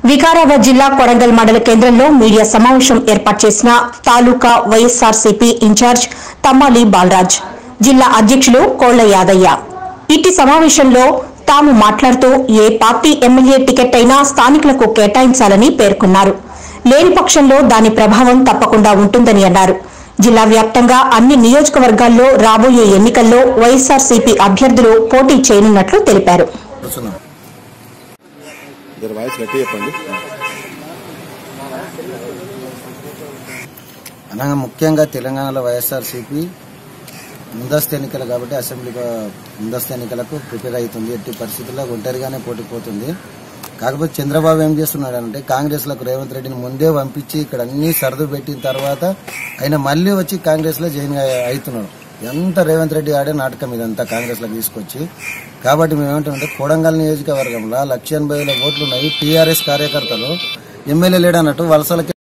వికారాబాద్ జిల్లా కొడంగల్ మండల కేంద్రంలో మీడియా సమావేశం ఏర్పాటు చేసిన తాలూకా వైఎస్ఆర్సీపీ ఇన్ఛార్జ్ తమ్మాలి బాలరాజ్ జిల్లా అధ్యక్షులు కోళ్ల యాదయ్య ఇటీ సమావేశంలో తాము మాట్లాడుతూ ఏ పార్టీ ఎమ్మెల్యే టికెట్ అయినా స్థానికులకు కేటాయించాలని పేర్కొన్నారు లేని పక్షంలో దాని ప్రభావం తప్పకుండా ఉంటుందని అన్నారు జిల్లా వ్యాప్తంగా అన్ని నియోజకవర్గాల్లో రాబోయే ఎన్నికల్లో వైఎస్ఆర్సీపీ అభ్యర్థులు పోటీ చేయనున్నట్లు తెలిపారు కూర్చున్నాం ఇద్దరు వాయిస్ గట్టి చెప్పండి అనగా ముఖ్యంగా తెలంగాణలో వైఎస్ఆర్సీపీ ముందస్తు ఎన్నికలు కాబట్టి అసెంబ్లీ ముందస్తు ఎన్నికలకు ప్రిపేర్ అవుతుంది ఎట్టి పరిస్థితుల్లో ఒంటరిగానే పోటీ పోతుంది కాకపోతే చంద్రబాబు ఏం చేస్తున్నాడంటే కాంగ్రెస్ లకు రేవంత్ రెడ్డిని ముందే పంపించి ఇక్కడ అన్ని సర్దు పెట్టిన తర్వాత ఆయన మళ్ళీ వచ్చి కాంగ్రెస్ లో జాయిన్ అయ్య- అవుతున్నాడు ఎంత రేవంత్ రెడ్డి ఆడే నాటకం ఇదంతా కాంగ్రెస్ లో తీసుకొచ్చి కాబట్టి మేము ఏమంటామంటే కోడంగల్ నియోజకవర్గంలో లక్ష ఎనభై వేల ఓట్లు ఉన్నాయి టీఆర్ఎస్ కార్యకర్తలు ఎమ్మెల్యే లేడన్నట్టు వలసలకి